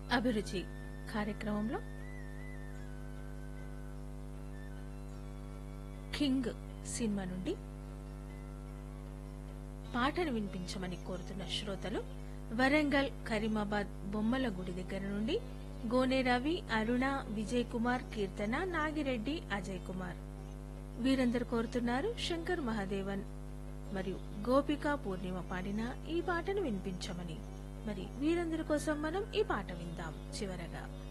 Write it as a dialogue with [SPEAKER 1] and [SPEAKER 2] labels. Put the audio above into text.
[SPEAKER 1] అభిరుచి కార్యక్రమంలో king cinema నుండి పాటను వినిపించమని కోరుతున్న శ్రోతలు వరంగల్ కరీమాబాద్ బొమ్మల గుడి దగ్గర నుండి గోనె రవి అరుణ విజయ్ కుమార్ కీర్తన నాగిరెడ్డి అజయ్ కుమార్ వీరందరూ కోరుతున్నారు శంకర్ మహాదేవన్ మరియు గోపికా పూర్ణిమ పాడిన ఈ పాటను వినిపించమని మరి వీరందరి కోసం మనం ఈ పాట విందాం చివరగా